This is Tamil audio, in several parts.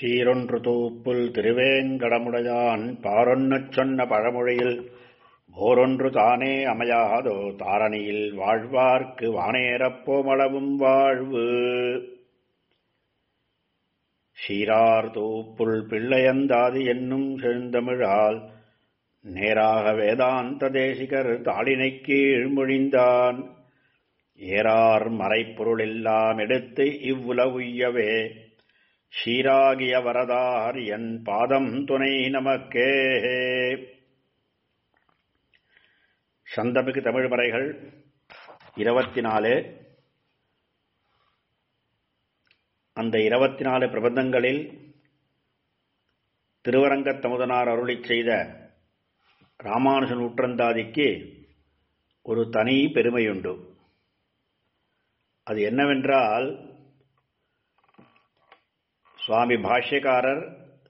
சீரொன்று தூப்புல் திருவேங்கடமுடையான் பாரொன்னச் சொன்ன பழமொழியில் ஓரொன்று தானே அமையாதோ தாரணியில் வாழ்வார்க்கு வானேரப்போமளவும் வாழ்வு சீரார் தூப்புள் பிள்ளையந்தாதி என்னும் செழுந்தமிழால் நேராக வேதாந்த தேசிகர் தாளினைக் கீழ் மொழிந்தான் ஏறார் மறைப்பொருளெல்லாம் எடுத்து இவ்வுலவுய்யவே ஷீராகிய வரதார் என் பாதம் துணை நமக்கே சந்தமிகு தமிழ் மறைகள் இருபத்தி நாலு அந்த இருபத்தி நாலு பிரபந்தங்களில் திருவரங்கத் தமுதனார் அருளிச் செய்த ராமானுஜ நூற்றந்தாதிக்கு ஒரு தனி பெருமையுண்டு அது என்னவென்றால் சுவாமி பாஷ்யக்காரர்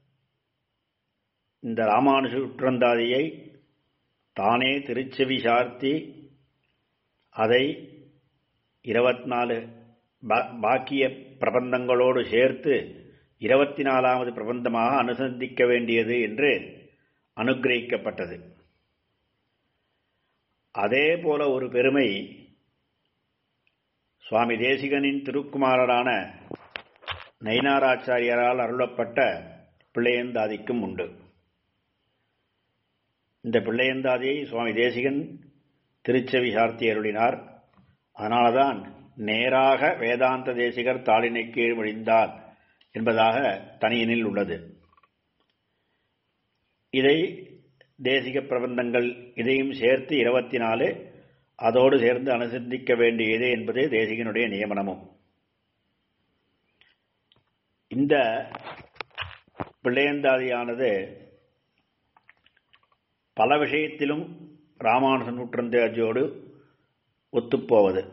இந்த ராமானுஜ நூற்றந்தாதியை தானே திருச்செவி சார்த்தி அதை இருபத்தி நாலு பாக்கிய பிரபந்தங்களோடு சேர்த்து இருபத்தி நாலாவது பிரபந்தமாக அனுசந்திக்க வேண்டியது என்று அனுகிரகிக்கப்பட்டது அதே போல ஒரு பெருமை சுவாமி தேசிகனின் திருக்குமாரரான நயினாராச்சாரியரால் அருளப்பட்ட பிள்ளையந்தாதிக்கும் உண்டு இந்த பிள்ளையந்தாதியை சுவாமி தேசிகன் திருச்செவி சார்த்தி அருளினார் அதனால்தான் நேராக வேதாந்த தேசிகர் தாளினை கீழ் மொழிந்தார் என்பதாக தனியனில் உள்ளது இதை தேசிக பிரபந்தங்கள் இதையும் சேர்த்து இருபத்தி நாலு அதோடு சேர்ந்து அனுசந்திக்க வேண்டியது என்பது தேசிகனுடைய நியமனமும் இந்த பிள்ளையந்தாதியானது பல விஷயத்திலும் ராமானுஜ நூற்றந்தாஜியோடு ஒத்துப்போவது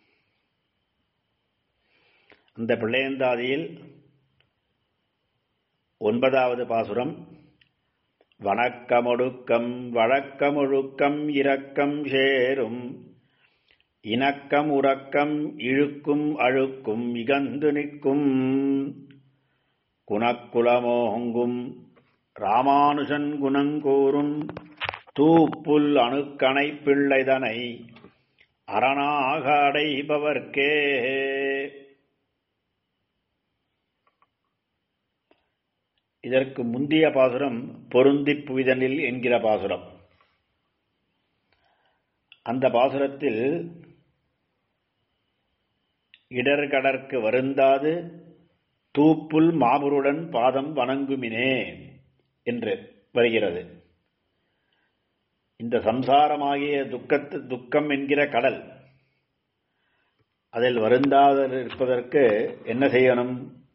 அந்த பிள்ளையந்தாதியில் ஒன்பதாவது பாசுரம் வணக்கமொடுக்கம் வழக்கமொழுக்கம் இரக்கம் சேரும் இணக்கம் உறக்கம் இழுக்கும் அழுக்கும் இகந்து நிற்கும் குணக்குலமோங்கும் ராமானுஜன் குணங்கூறும் தூப்புல் அணுக்கணை பிள்ளைதனை அரணாக அடைபவர்க்கே இதற்கு முந்திய பாசுரம் பொருந்தி புவிதனில் என்கிற பாசுரம் அந்த பாசுரத்தில் இடர்கடற்கு வருந்தாது தூப்புல் மாபுருடன் பாதம் வணங்குமினே என்று வருகிறது இந்த சம்சாரமாகிய துக்கத்து துக்கம் என்கிற கடல் அதில் வருந்தாத இருப்பதற்கு என்ன செய்யணும்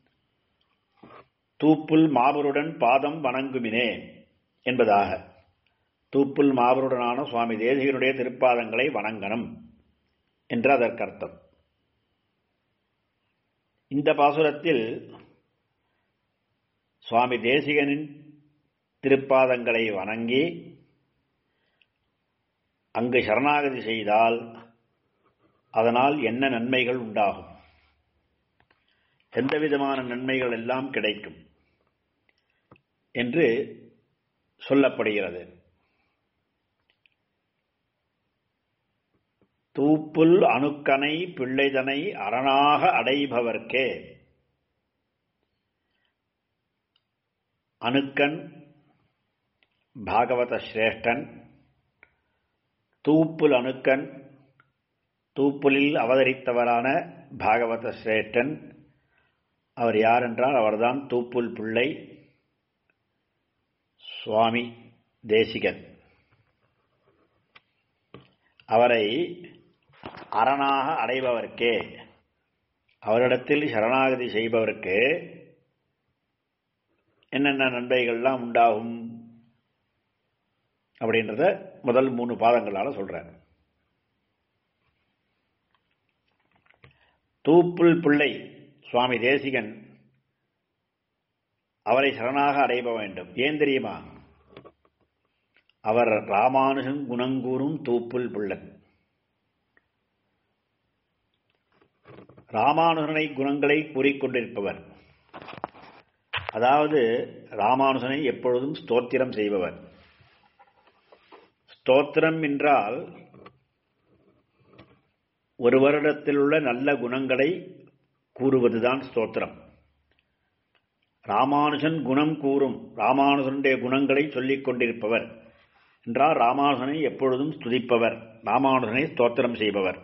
தூப்புல் மாபருடன் பாதம் வணங்குமினே என்பதாக தூப்புல் மாபருடனான சுவாமி தேசிகனுடைய திருப்பாதங்களை வணங்கணும் என்று அதற்கர்த்தம் இந்த பாசுரத்தில் சுவாமி தேசிகனின் திருப்பாதங்களை வணங்கி அங்கு சரணாகதி செய்தால் அதனால் என்ன நன்மைகள் உண்டாகும் எந்த விதமான நன்மைகள் எல்லாம் கிடைக்கும் என்று சொல்லப்படுகிறது தூப்புல் அணுக்கனை பிள்ளைதனை அரணாக அடைபவர்க்கே அணுக்கன் பாகவத சிரேஷ்டன் தூப்புல் அணுக்கன் தூப்புலில் அவதரித்தவரான பாகவத சிரேஷ்டன் அவர் யார் என்றால் அவர்தான் தூப்புல் பிள்ளை சுவாமி தேசிகன் அவரை அரணாக அடைபவர்க்கே அவரிடத்தில் சரணாகதி செய்பவருக்கு என்னென்ன நன்மைகள்லாம் உண்டாகும் அப்படின்றத முதல் மூணு பாதங்களால் சொல்றார் தூப்புல் பிள்ளை சுவாமி தேசிகன் அவரை சரணாக அடைப வேண்டும் ஏன் தெரியுமா அவர் ராமானுஜன் குணங்கூறும் தூப்புல் பிள்ளன் ராமானுஜனை குணங்களை கூறிக்கொண்டிருப்பவர் அதாவது ராமானுஜனை எப்பொழுதும் ஸ்தோத்திரம் செய்பவர் ஸ்தோத்திரம் என்றால் ஒரு வருடத்தில் உள்ள நல்ல குணங்களை கூறுவதுதான் ஸ்தோத்திரம் ராமானுஜன் குணம் கூறும் ராமானுஜனுடைய குணங்களை சொல்லிக் கொண்டிருப்பவர் என்றால் ராமானுஜனை எப்பொழுதும் ஸ்துதிப்பவர் ராமானுஜனை ஸ்தோத்திரம் செய்பவர்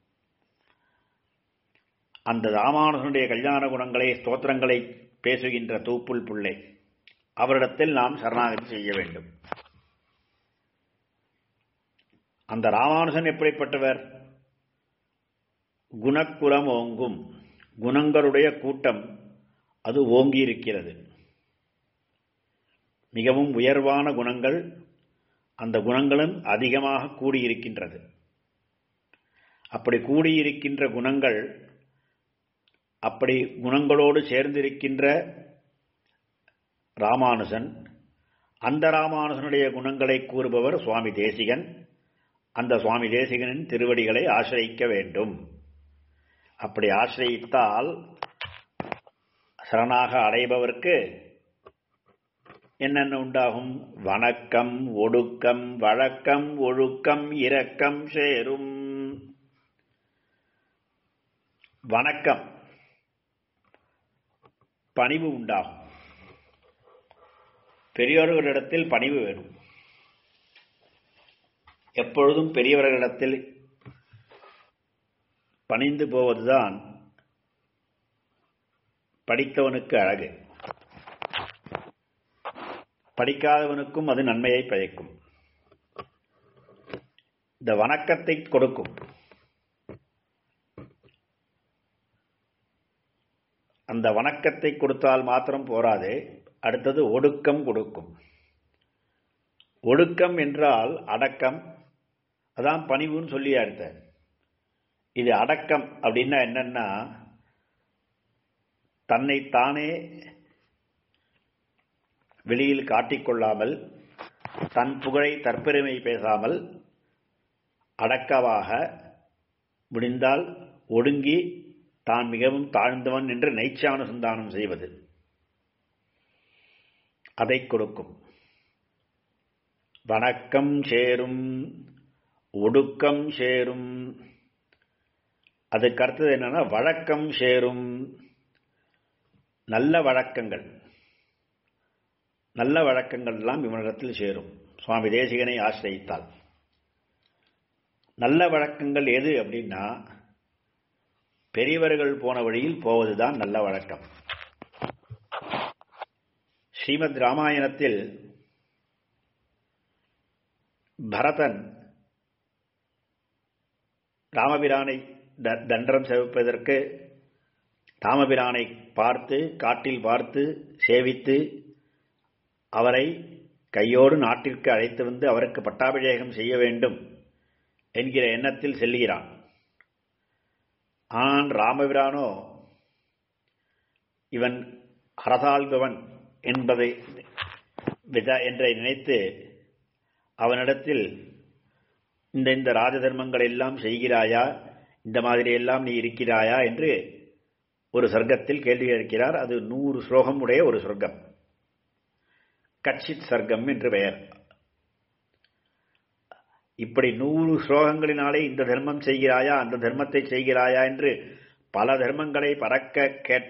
அந்த ராமானுஜனுடைய கல்யாண குணங்களை ஸ்தோத்திரங்களை பேசுகின்ற தூப்புள் புள்ளை அவரிடத்தில் நாம் சரணாகதி செய்ய வேண்டும் அந்த ராமானுஜன் எப்படிப்பட்டவர் குணக்குலம் ஓங்கும் குணங்களுடைய கூட்டம் அது ஓங்கி இருக்கிறது மிகவும் உயர்வான குணங்கள் அந்த குணங்களும் அதிகமாக கூடியிருக்கின்றது அப்படி கூடியிருக்கின்ற குணங்கள் அப்படி குணங்களோடு சேர்ந்திருக்கின்ற ராமானுஜன் அந்த ராமானுஜனுடைய குணங்களை கூறுபவர் சுவாமி தேசிகன் அந்த சுவாமி தேசிகனின் திருவடிகளை ஆசிரியிக்க வேண்டும் அப்படி ஆசிரியித்தால் சரணாக அடைபவர்க்கு என்னென்ன உண்டாகும் வணக்கம் ஒடுக்கம் வழக்கம் ஒழுக்கம் இரக்கம் சேரும் வணக்கம் பணிவு உண்டாகும் பெரியோர்களிடத்தில் பணிவு வேணும் எப்பொழுதும் பெரியவர்களிடத்தில் பணிந்து போவதுதான் படித்தவனுக்கு அழகு படிக்காதவனுக்கும் அது நன்மையை பயக்கும் இந்த வணக்கத்தை கொடுக்கும் அந்த வணக்கத்தை கொடுத்தால் மாத்திரம் போராது அடுத்தது ஒடுக்கம் கொடுக்கும் ஒடுக்கம் என்றால் அடக்கம் அதான் பணிவுன்னு சொல்லி அடுத்த இது அடக்கம் அப்படின்னா என்னன்னா தன்னை தானே வெளியில் காட்டிக்கொள்ளாமல் தன் புகழை தற்பெருமை பேசாமல் அடக்கமாக முடிந்தால் ஒடுங்கி தான் மிகவும் தாழ்ந்தவன் என்று நைச்சானுசந்தானம் செய்வது அதை கொடுக்கும் வணக்கம் சேரும் ஒடுக்கம் சேரும் அதுக்கு அடுத்தது என்னன்னா வழக்கம் சேரும் நல்ல வழக்கங்கள் நல்ல வழக்கங்கள் எல்லாம் இவனிடத்தில் சேரும் சுவாமி தேசிகனை ஆசிரியித்தால் நல்ல வழக்கங்கள் எது அப்படின்னா பெரியவர்கள் போன வழியில் போவதுதான் நல்ல வழக்கம் ஸ்ரீமத் ராமாயணத்தில் பரதன் ராமபிரானை தண்டம் செவிப்பதற்கு ராமபிரானை பார்த்து காட்டில் பார்த்து சேவித்து அவரை கையோடு நாட்டிற்கு அழைத்து வந்து அவருக்கு பட்டாபிஷேகம் செய்ய வேண்டும் என்கிற எண்ணத்தில் செல்கிறான் ஆனால் ராமபிரானோ இவன் அரசாள்பவன் என்பதை என்றை நினைத்து அவனிடத்தில் இந்த இந்த ராஜதர்மங்கள் எல்லாம் செய்கிறாயா இந்த மாதிரி எல்லாம் நீ இருக்கிறாயா என்று ஒரு சர்க்கத்தில் கேள்வி கேட்கிறார் அது நூறு ஸ்லோகம் உடைய ஒரு சொர்க்கம் கட்சித் சர்க்கம் என்று பெயர் இப்படி நூறு ஸ்லோகங்களினாலே இந்த தர்மம் செய்கிறாயா அந்த தர்மத்தை செய்கிறாயா என்று பல தர்மங்களை பறக்க கேட்ட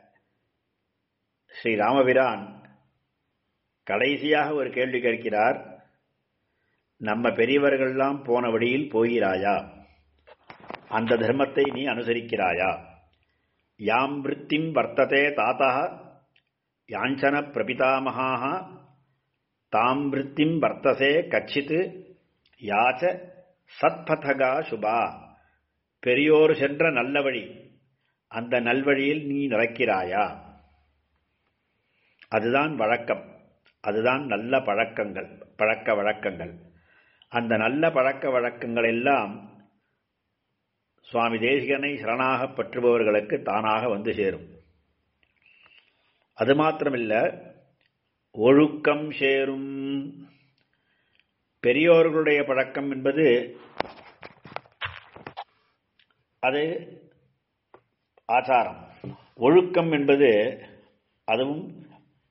ஸ்ரீ ராமபிரான் கடைசியாக ஒரு கேள்வி கேட்கிறார் நம்ம பெரியவர்கள்லாம் போன வழியில் போகிறாயா அந்த தர்மத்தை நீ அனுசரிக்கிறாயா யாம் விற்த்திம் வர்த்ததே தாத்தா யாஞ்சன பிரபிதாமகாக தாம் விற்த்திம் வர்த்தசே கச்சித்து யாச்ச சத்பதகா சுபா பெரியோர் சென்ற நல்ல வழி அந்த நல்வழியில் நீ நடக்கிறாயா அதுதான் வழக்கம் அதுதான் நல்ல பழக்கங்கள் பழக்க வழக்கங்கள் அந்த நல்ல பழக்க வழக்கங்கள் எல்லாம் சுவாமி தேசிகனை சரணாக பற்றுபவர்களுக்கு தானாக வந்து சேரும் அது மாத்திரமில்ல ஒழுக்கம் சேரும் பெரியோர்களுடைய பழக்கம் என்பது அது ஆச்சாரம் ஒழுக்கம் என்பது அதுவும்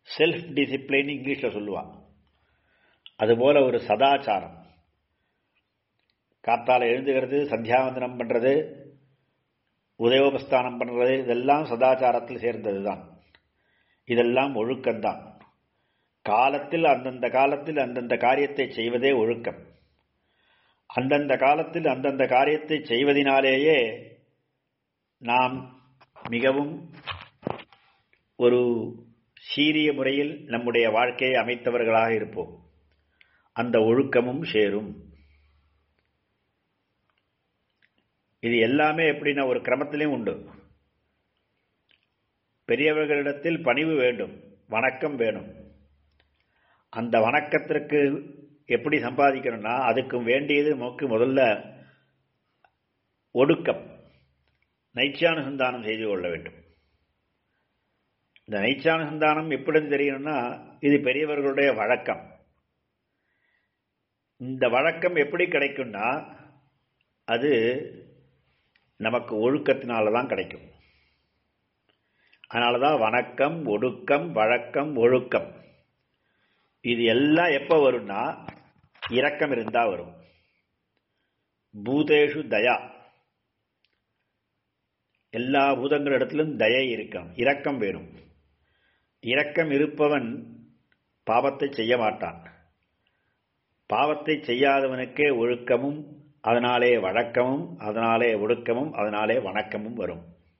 செல்ஃப் டிசிப்ளின் இங்கிலீஷில் சொல்லுவான் அதுபோல ஒரு சதாச்சாரம் காத்தால எழுந்துகிறது சந்தியாவந்தனம் பண்ணுறது உதயோபஸ்தானம் பண்ணுறது இதெல்லாம் சதாச்சாரத்தில் சேர்ந்தது தான் இதெல்லாம் ஒழுக்கம்தான் காலத்தில் அந்தந்த காலத்தில் அந்தந்த காரியத்தை செய்வதே ஒழுக்கம் அந்தந்த காலத்தில் அந்தந்த காரியத்தை செய்வதனாலேயே நாம் மிகவும் ஒரு சீரிய முறையில் நம்முடைய வாழ்க்கையை அமைத்தவர்களாக இருப்போம் அந்த ஒழுக்கமும் சேரும் இது எல்லாமே எப்படின்னா ஒரு கிரமத்திலையும் உண்டு பெரியவர்களிடத்தில் பணிவு வேண்டும் வணக்கம் வேணும் அந்த வணக்கத்திற்கு எப்படி சம்பாதிக்கணும்னா அதுக்கு வேண்டியது நமக்கு முதல்ல ஒடுக்கம் நைச்சானுசந்தானம் செய்து கொள்ள வேண்டும் இந்த நைச்சானுசந்தானம் எப்படி தெரியணும்னா இது பெரியவர்களுடைய வழக்கம் இந்த வழக்கம் எப்படி கிடைக்கும்னா அது நமக்கு ஒழுக்கத்தினால தான் கிடைக்கும் அதனால தான் வணக்கம் ஒடுக்கம் வழக்கம் ஒழுக்கம் இது எல்லாம் எப்போ வரும்னா இரக்கம் இருந்தால் வரும் பூதேஷு தயா எல்லா பூதங்களிடத்திலும் தயை இருக்கும் இரக்கம் வேணும் இரக்கம் இருப்பவன் பாவத்தை செய்ய மாட்டான் பாவத்தை செய்யாதவனுக்கே ஒழுக்கமும் அதனாலே வழக்கமும் அதனாலே ஒடுக்கமும் அதனாலே வணக்கமும் வரும்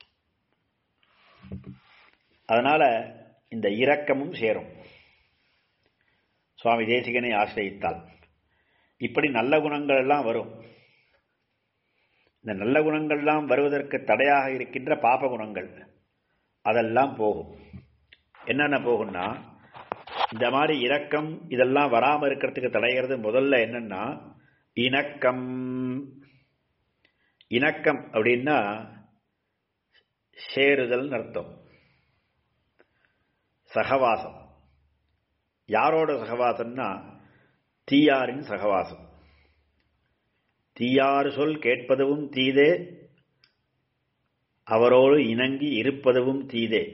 அதனால இந்த இரக்கமும் சேரும் சுவாமி தேசிகனை ஆசிரியத்தால் இப்படி நல்ல குணங்கள் எல்லாம் வரும் இந்த நல்ல குணங்கள்லாம் வருவதற்கு தடையாக இருக்கின்ற பாப குணங்கள் அதெல்லாம் போகும் என்னென்ன போகும்னா இந்த மாதிரி இரக்கம் இதெல்லாம் வராமல் இருக்கிறதுக்கு தடைகிறது முதல்ல என்னன்னா இணக்கம் இணக்கம் அப்படின்னா சேருதல் அர்த்தம் சகவாசம் யாரோட சகவாசம்னா தீயாரின் சகவாசம் தீயாறு சொல் கேட்பதுவும் தீதே அவரோடு இணங்கி இருப்பதுவும் தீதே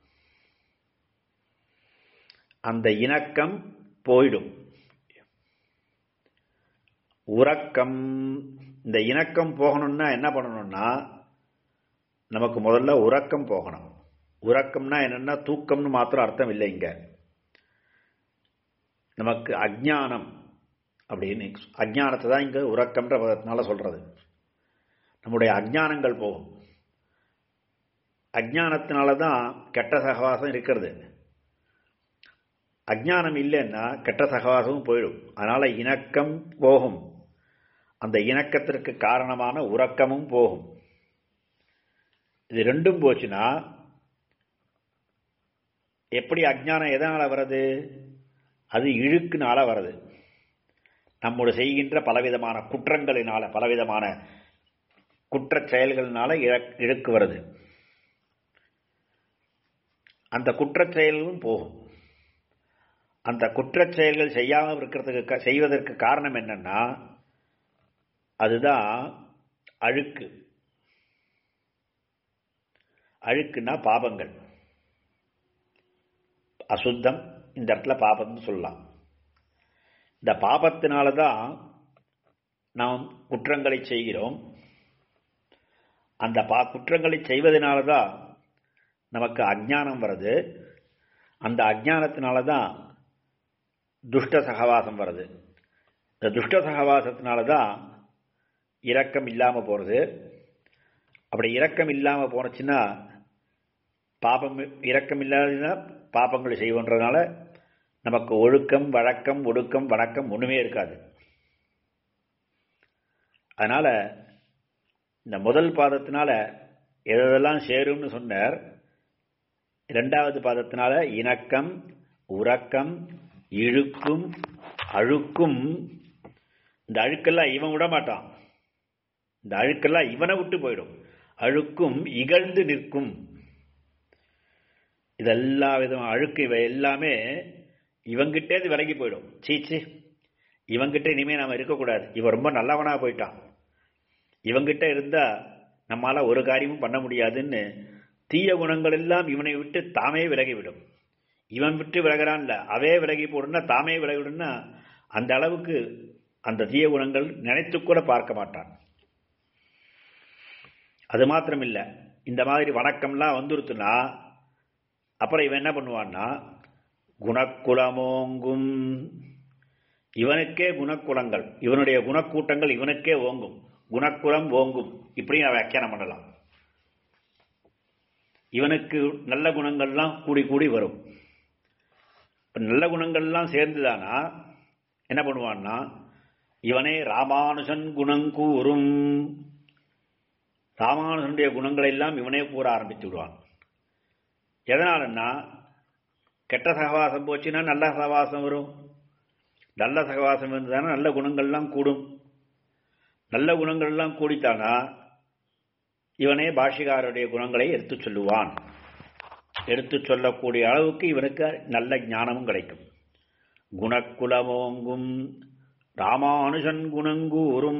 அந்த இணக்கம் போயிடும் உறக்கம் இந்த இணக்கம் போகணும்னா என்ன பண்ணணும்னா நமக்கு முதல்ல உறக்கம் போகணும் உறக்கம்னா என்னன்னா தூக்கம்னு மாத்திரம் அர்த்தம் இல்லை இங்க நமக்கு அஜ்ஞானம் அப்படின்னு அஜ்ஞானத்தை தான் இங்க உறக்கம்ன்ற பதத்தினால சொல்றது நம்முடைய அஜ்ஞானங்கள் போகும் அஜ்ஞானத்தினால தான் கெட்ட சகவாசம் இருக்கிறது அஜ்ஞானம் இல்லைன்னா கெட்ட சகவாசமும் போயிடும் அதனால இணக்கம் போகும் அந்த இணக்கத்திற்கு காரணமான உறக்கமும் போகும் இது ரெண்டும் போச்சுன்னா எப்படி அஜ்ஞானம் எதனால வருது அது இழுக்குனால வருது நம்மோடு செய்கின்ற பலவிதமான குற்றங்களினால பலவிதமான குற்றச் செயல்களினால இழுக்கு வருது அந்த குற்றச் செயல்களும் போகும் அந்த குற்றச் செயல்கள் செய்யாமல் இருக்கிறதுக்கு செய்வதற்கு காரணம் என்னன்னா அதுதான் அழுக்கு அழுக்குன்னா பாபங்கள் அசுத்தம் இந்த இடத்துல பாபம்னு சொல்லலாம் இந்த பாபத்தினால தான் நாம் குற்றங்களை செய்கிறோம் அந்த பா குற்றங்களை செய்வதனால தான் நமக்கு அஜ்ஞானம் வருது அந்த அஜ்ஞானத்தினால தான் துஷ்ட சகவாசம் வருது இந்த துஷ்ட சகவாசத்தினால தான் இரக்கம் இல்லாமல் போகிறது அப்படி இரக்கம் இல்லாமல் போனச்சுன்னா பாபம் இரக்கம் இல்லாததுன்னா பாபங்களை செய்வோன்றதுனால நமக்கு ஒழுக்கம் வழக்கம் ஒடுக்கம் வணக்கம் ஒன்றுமே இருக்காது அதனால் இந்த முதல் பாதத்தினால எதெல்லாம் சேரும்னு சொன்னார் இரண்டாவது பாதத்தினால இணக்கம் உறக்கம் இழுக்கும் அழுக்கும் இந்த அழுக்கெல்லாம் இவன் விட மாட்டான் இந்த அழுக்கெல்லாம் இவனை விட்டு போயிடும் அழுக்கும் இகழ்ந்து நிற்கும் இதெல்லா விதம் அழுக்கு இவை எல்லாமே இவங்கிட்டே இது விலகி போயிடும் சீச்சி இவங்கிட்ட இனிமே நாம இருக்கக்கூடாது இவன் ரொம்ப நல்லவனா போயிட்டான் இவங்கிட்ட இருந்தா நம்மால ஒரு காரியமும் பண்ண முடியாதுன்னு தீய குணங்கள் எல்லாம் இவனை விட்டு தாமே விலகிவிடும் இவன் விட்டு விலகிறான்ல அவே விலகி போடுன்னா தாமே விலகிடுன்னா அந்த அளவுக்கு அந்த தீய குணங்கள் நினைத்து கூட பார்க்க மாட்டான் அது மாத்திரம் இல்ல இந்த மாதிரி வணக்கம்லாம் வந்துருத்துனா அப்புறம் இவன் என்ன பண்ணுவான்னா குணக்குலமோங்கும் இவனுக்கே குணக்குலங்கள் இவனுடைய குணக்கூட்டங்கள் இவனுக்கே ஓங்கும் குணக்குலம் ஓங்கும் இப்படி நான் வியாக்கியானம் பண்ணலாம் இவனுக்கு நல்ல குணங்கள்லாம் கூடி கூடி வரும் இப்ப நல்ல குணங்கள்லாம் சேர்ந்துதானா என்ன பண்ணுவான்னா இவனே ராமானுஜன் குணங்கூறும் ராமானுஜனுடைய குணங்களை எல்லாம் இவனே கூற ஆரம்பித்து விடுவான் எதனாலன்னா கெட்ட சகவாசம் போச்சுன்னா நல்ல சகவாசம் வரும் நல்ல சகவாசம் இருந்ததுன்னா நல்ல குணங்கள்லாம் கூடும் நல்ல குணங்கள்லாம் கூடித்தானா இவனே பாஷிகாருடைய குணங்களை எடுத்துச் சொல்லுவான் எடுத்துச் சொல்லக்கூடிய அளவுக்கு இவனுக்கு நல்ல ஞானமும் கிடைக்கும் குணக்குலமோங்கும் ராமானுஜன் குணங்கூறும்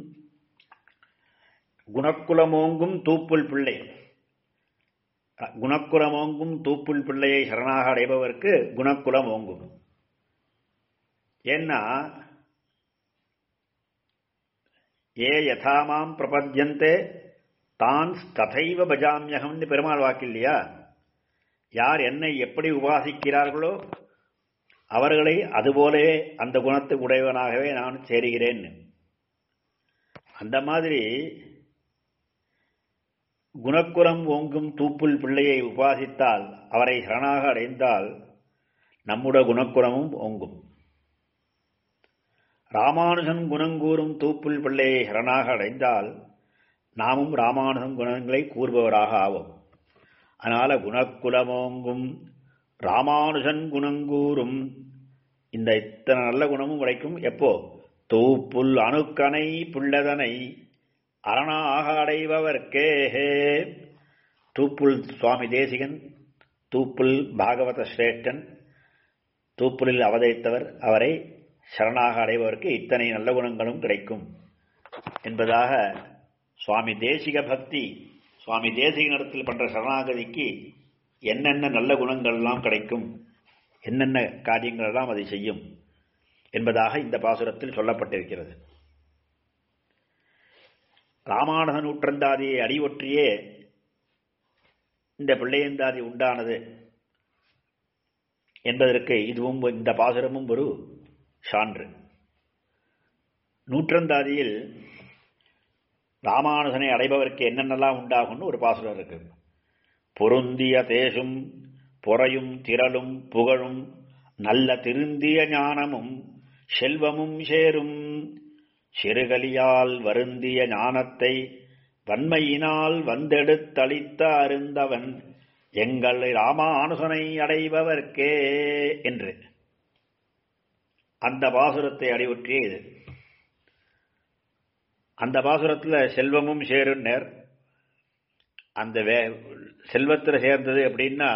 குணக்குலமோங்கும் தூப்புல் பிள்ளை குணக்குலமோங்கும் தூப்புல் பிள்ளையை சரணாக அடைபவருக்கு குணக்குலம் ஓங்கும் ஏன்னா ஏ யதாமாம் பிரபத்யந்தே தான் ததைவ பஜாமியகம்னு பெருமாள் வாக்கு இல்லையா யார் என்னை எப்படி உபாசிக்கிறார்களோ அவர்களை அதுபோலே அந்த குணத்து உடையவனாகவே நான் சேருகிறேன் அந்த மாதிரி குணக்குலம் ஓங்கும் தூப்புல் பிள்ளையை உபாசித்தால் அவரை சரணாக அடைந்தால் நம்முடைய குணக்குலமும் ஓங்கும் ராமானுஜன் குணங்கூறும் தூப்புல் பிள்ளையை சரணாக அடைந்தால் நாமும் ராமானுஜன் குணங்களை கூறுபவராக ஆவோம் அதனால குணக்குலமோங்கும் ராமானுஜன் குணங்கூறும் இந்த இத்தனை நல்ல குணமும் கிடைக்கும் எப்போ தூப்புல் அணுக்கனை புள்ளதனை அரணாக அடைபவர்க்கே தூப்புல் சுவாமி தேசிகன் தூப்புல் பாகவத சிரேஷ்டன் தூப்புலில் அவதரித்தவர் அவரை சரணாக அடைபவருக்கு இத்தனை நல்ல குணங்களும் கிடைக்கும் என்பதாக சுவாமி தேசிக பக்தி சுவாமி தேசிகனிடத்தில் பண்ற சரணாகதிக்கு என்னென்ன நல்ல குணங்கள் எல்லாம் கிடைக்கும் என்னென்ன காரியங்கள் எல்லாம் அதை செய்யும் என்பதாக இந்த பாசுரத்தில் சொல்லப்பட்டிருக்கிறது ராமானுஜ நூற்றந்தாதியை அடிவொற்றியே இந்த பிள்ளையந்தாதி உண்டானது என்பதற்கு இதுவும் இந்த பாசுரமும் ஒரு சான்று நூற்றந்தாதியில் ராமானுஜனை அடைபவருக்கு என்னென்னலாம் உண்டாகும்னு ஒரு பாசுரம் இருக்கு பொருந்திய தேசும் பொறையும் திரளும் புகழும் நல்ல திருந்திய ஞானமும் செல்வமும் சேரும் சிறுகலியால் வருந்திய ஞானத்தை வன்மையினால் வந்தெடுத்தளித்த அருந்தவன் எங்கள் ராமானுசனை அடைபவர்க்கே என்று அந்த பாசுரத்தை அடிவுற்றிய இது அந்த பாசுரத்தில் செல்வமும் சேருன்னர் அந்த வே செல்வத்தில் சேர்ந்தது அப்படின்னா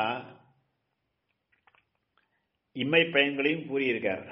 இம்மை பயன்களையும் கூறியிருக்கார்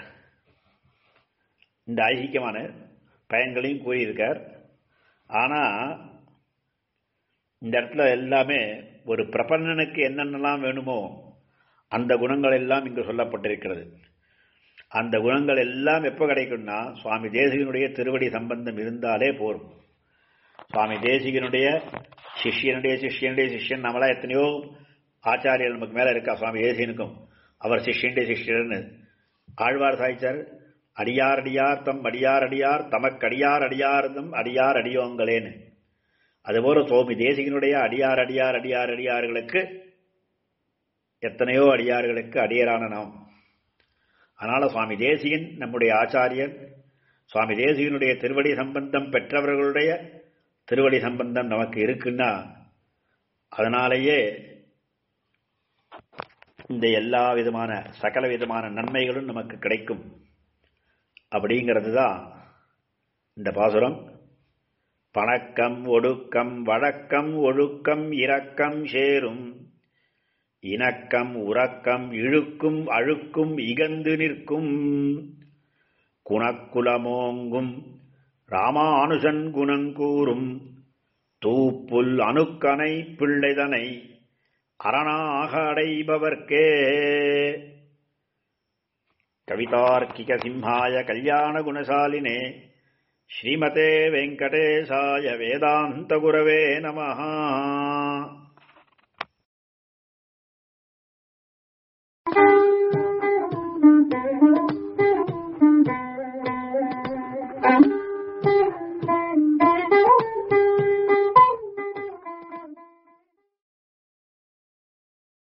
இந்த ஐகியமான பயன்களையும் கூறியிருக்கார் ஆனால் இந்த இடத்துல எல்லாமே ஒரு பிரபன்னனுக்கு என்னென்னலாம் வேணுமோ அந்த குணங்கள் எல்லாம் இங்கு சொல்லப்பட்டிருக்கிறது அந்த குணங்கள் எல்லாம் எப்போ கிடைக்கும்னா சுவாமி தேசிகனுடைய திருவடி சம்பந்தம் இருந்தாலே போரும் சுவாமி தேசிகனுடைய சிஷ்யனுடைய சிஷ்யனுடைய சிஷ்யன் நம்மளா எத்தனையோ ஆச்சாரியர் நமக்கு மேல இருக்கா சுவாமி தேசிகனுக்கும் அவர் சிஷ்யனுடைய சிஷ்யர்னு ஆழ்வார் சாய்ச்சார் அடியார் அடியார் தம் அடியார் அடியார் தமக்கடியார் அடியார்தம் அடியார் அடியோங்களேன்னு அதுபோல சுவாமி தேசிகனுடைய அடியார் அடியார் அடியார் அடியார்களுக்கு எத்தனையோ அடியார்களுக்கு அடியரான நாம் அதனால சுவாமி தேசிகன் நம்முடைய ஆச்சாரியன் சுவாமி தேசிகனுடைய திருவடி சம்பந்தம் பெற்றவர்களுடைய திருவடி சம்பந்தம் நமக்கு இருக்குன்னா அதனாலேயே இந்த எல்லா விதமான சகல விதமான நன்மைகளும் நமக்கு கிடைக்கும் அப்படிங்கிறது தான் இந்த பாசுரம் பணக்கம் ஒடுக்கம் வழக்கம் ஒழுக்கம் இரக்கம் சேரும் இணக்கம் உறக்கம் இழுக்கும் அழுக்கும் இகந்து நிற்கும் குணக்குலமோங்கும் ராமானுஜன் குணங்கூறும் தூப்புல் அணுக்கனை பிள்ளைதனை அரணாக அடைபவர்க்கே கவிதார்க்கிக சிம்ஹாய கல்யாண குணசாலினே ஸ்ரீமதே வெங்கடேசாய வேதாந்த குரவே நமஹா